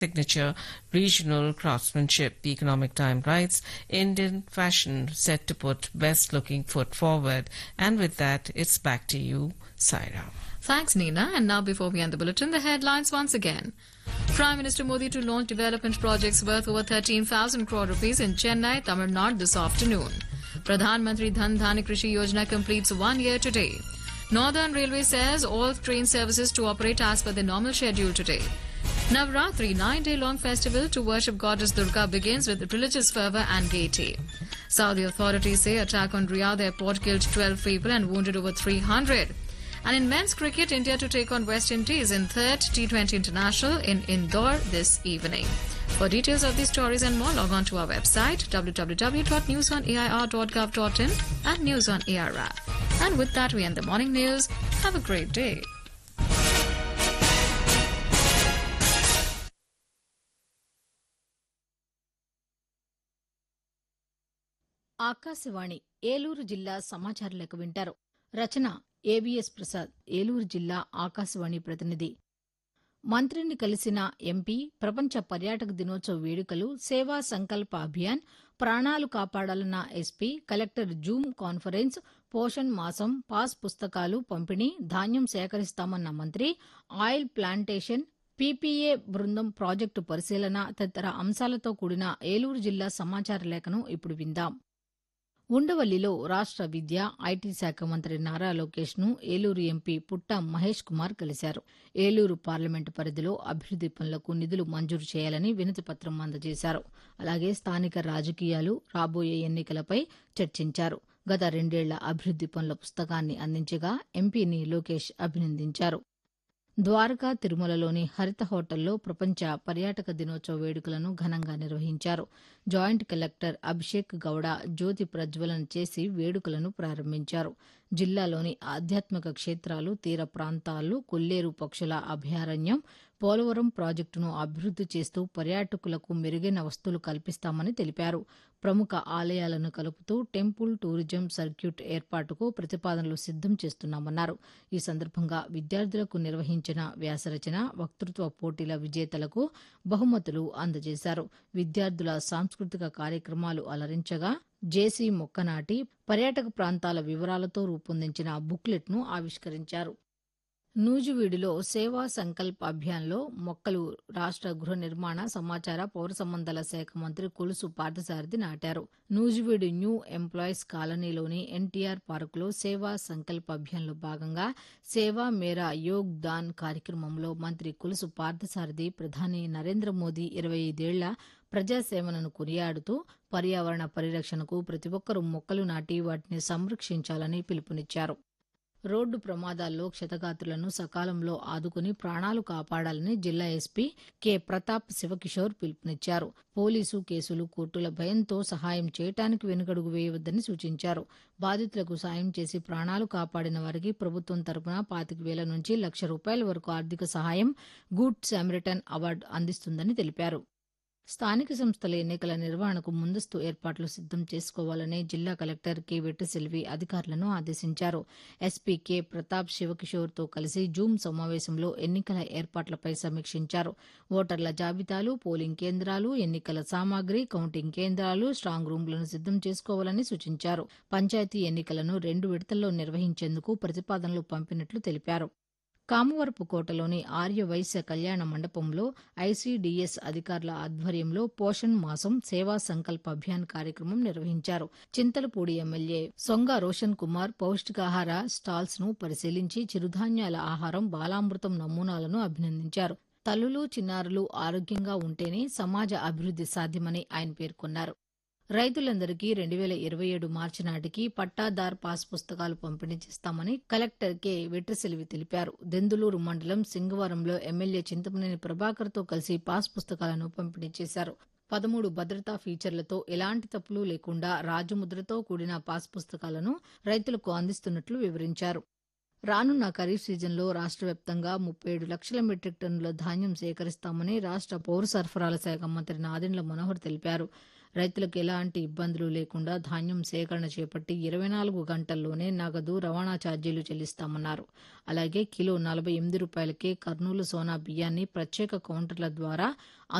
signature regional craftsmanship. The Economic Time writes Indian fashion set to put best looking foot forward. And with that, it's back to you, Saira. Thanks, Nina. And now, before we end the bulletin, the headlines once again. Prime Minister Modi to launch development projects worth over 13,000 crore rupees in Chennai, Tamil Nadu this afternoon. Pradhan Mantri Dhan Dhani Krishi Yojana completes one year today. Northern Railway says all train services to operate as per the normal schedule today. Navratri, nine-day-long festival to worship goddess Durga begins with religious fervour and gaiety. Saudi authorities say attack on Riyadh airport killed 12 people and wounded over 300. And in men's cricket, India to take on West Indies in third T20 International in Indore this evening. For details of these stories and more, log on to our website www.newsonair.gov.in and News on AR app. And with that, we end the morning news. Have a great day. Akashvani Eluru జిల్లా సమాచార లేఖ వింటారు రచన ABS Prasad Eluru జిల్లా ఆకాశవాణి ప్రతినిధి మంత్రిని కలిసిన MP ప్రపంచ పర్యాటక దినోత్సవ వేడుకలు సేవా సంకల్ప అభియాన్ ప్రాణాలు కాపాడాలన్న SP collector zoom conference Poshan మాసం పాస్ పుస్తకాలు పంపిణీ ధాన్యం సేకరిస్తామన్న మంత్రి ఆయిల్ ప్లాంటేషన్ పీపీఏ బృందం ప్రాజెక్టు పరిశీలన తదితర అంశాలతో కూడిన ఏలూరు జిల్లా సమాచార లేఖను ఇప్పుడు విందాం ఉండవల్లిలో రాష్ట విద్య ఐటీ శాఖ మంత్రి నారా లోకేష్ ను ఏలూరు ఎంపీ పుట్ట మహేష్ కుమార్ కలిశారు ఏలూరు పార్లమెంటు పరిధిలో అభివృద్ది పనులకు నిధులు మంజూరు చేయాలని వినతి పత్రం అందజేశారు అలాగే స్థానిక రాజకీయాలు రాబోయే ఎన్నికలపై చర్చించారు గత రెండేళ్ల అభివృద్ది పనుల పుస్తకాన్ని అందించగా ఎంపీని లోకేష్ అభినందించారు ద్వారకా తిరుమలలోని హరిత హోటల్లో ప్రపంచ పర్యాటక దినోత్సవ వేడుకలను ఘనంగా నిర్వహించారు జాయింట్ కలెక్టర్ అభిషేక్ గౌడ జ్యోతి ప్రజ్వలన చేసి వేడుకలను ప్రారంభించారు జిల్లాలోని ఆధ్యాత్మిక క్షేత్రాలు తీర ప్రాంతాలు కొల్లేరు పక్షుల అభయారణ్యం పోలవరం ప్రాజెక్టును అభివృద్ది చేస్తూ పర్యాటకులకు మెరుగైన వస్తువులు కల్పిస్తామని తెలిపారు ప్రముఖ ఆలయాలను కలుపుతూ టెంపుల్ టూరిజం సర్క్యూట్ ఏర్పాటుకు ప్రతిపాదనలు సిద్దం చేస్తున్నామన్నారు ఈ సందర్భంగా విద్యార్థులకు నిర్వహించిన వ్యాసరచన వక్తృత్వ పోటీల విజేతలకు బహుమతులు అందజేశారు విద్యార్థుల సాంస్కృతిక కార్యక్రమాలు అలరించగా జేసీ మొక్కనాటి పర్యాటక ప్రాంతాల వివరాలతో రూపొందించిన బుక్లెట్ను ఆవిష్కరించారు నూజివీడులో సేవా సంకల్ప్ అభియాన్లో మొక్కలు రాష్ట గృహ నిర్మాణ సమాచార పౌర సంబంధాల శాఖ మంత్రి కొలుసు పార్థసారథి నాటారు నూజివీడు న్యూ ఎంప్లాయీస్ కాలనీలోని ఎన్టీఆర్ పార్కులో సేవా సంకల్ప్ అభియాన్లో భాగంగా సేవా మేరా యోగ్ దాన్ కార్యక్రమంలో మంత్రి కొలుసు పార్థసారథి ప్రధాని నరేంద్ర మోదీ ఇరవై ఐదేళ్ల ప్రజాసేవలను కొనియాడుతూ పర్యావరణ పరిరక్షణకు ప్రతి ఒక్కరూ మొక్కలు నాటి వాటిని సంరక్షించాలని పిలుపునిచ్చారు రోడ్డు ప్రమాదాల్లో క్షతగాత్రులను సకాలంలో ఆదుకుని ప్రాణాలు కాపాడాలని జిల్లా ఎస్పీ కె ప్రతాప్ శివకిషోర్ పిలుపునిచ్చారు పోలీసు కేసులు కోర్టుల భయంతో సహాయం చేయటానికి వెనుకడుగు వేయవద్దని సూచించారు బాధితులకు సాయం చేసి ప్రాణాలు కాపాడిన వారికి ప్రభుత్వం తరపున పాతిక వేల నుంచి లక్ష రూపాయల వరకు ఆర్థిక సహాయం గుడ్ శామరిటన్ అవార్డు అందిస్తుందని తెలిపారు స్థానిక సంస్థల ఎన్నికల నిర్వహణకు ముందస్తు ఏర్పాట్లు సిద్దం చేసుకోవాలని జిల్లా కలెక్టర్ కె వెట్టిసెల్వి అధికారులను ఆదేశించారు ఎస్పీ కె ప్రతాప్ శివకిషోర్తో కలిసి జూమ్ సమావేశంలో ఎన్నికల ఏర్పాట్లపై సమీక్షించారు ఓటర్ల జాబితాలు పోలింగ్ కేంద్రాలు ఎన్నికల సామాగ్రి కౌంటింగ్ కేంద్రాలు స్ట్రాంగ్ రూమ్లను సిద్దం చేసుకోవాలని సూచించారు పంచాయతీ ఎన్నికలను రెండు విడతల్లో నిర్వహించేందుకు ప్రతిపాదనలు పంపినట్లు తెలిపారు కామవరపు కోటలోని ఆర్య వైశ్య కళ్యాణ మండపంలో ఐసీడీఎస్ అధికారుల ఆధ్వర్యంలో పోషణ్ మాసం సేవా సంకల్ప అభియాన్ కార్యక్రమం నిర్వహించారు చింతలపూడి ఎమ్మెల్యే సొంగ రోషన్ కుమార్ పౌష్టికాహార స్టాల్స్ ను పరిశీలించి చిరుధాన్యాల ఆహారం బాలామృతం నమూనాలను అభినందించారు తల్లులు చిన్నారులు ఆరోగ్యంగా ఉంటేనే సమాజ అభివృద్ది సాధ్యమని ఆయన పేర్కొన్నారు రైతులందరికీ రెండు వేల ఇరవై ఏడు మార్చి నాటికి పట్టాదార్ పాస్ పుస్తకాలు పంపిణీ చేస్తామని కలెక్టర్ కె వెట్రిసెల్వి తెలిపారు దెందులూరు మండలం సింగవరంలో ఎమ్మెల్యే చింతమనేని ప్రభాకర్తో కలిసి పాస్ పుస్తకాలను పంపిణీ చేశారు పదమూడు భద్రతా ఫీచర్లతో ఎలాంటి తప్పులు లేకుండా రాజముద్రతో కూడిన పాస్ పుస్తకాలను రైతులకు అందిస్తున్నట్లు వివరించారు రానున్న ఖరీఫ్ సీజన్లో రాష్ట్ర వ్యాప్తంగా ముప్పై ఏడు లక్షల మెట్రిక్ టన్నుల ధాన్యం సేకరిస్తామని రాష్ట్ర పౌర సరఫరాల శాఖ మంత్రి నాదెండ్ల మనోహర్ తెలిపారు రైతులకు ఎలాంటి ఇబ్బందులు లేకుండా ధాన్యం సేకరణ చేపట్టి ఇరవై నాలుగు గంటల్లోనే నగదు రవాణా ఛార్జీలు చెల్లిస్తామన్నారు అలాగే కిలో నలభై ఎనిమిది రూపాయలకే కర్నూలు సోనా బియ్యాన్ని ప్రత్యేక కౌంటర్ల ద్వారా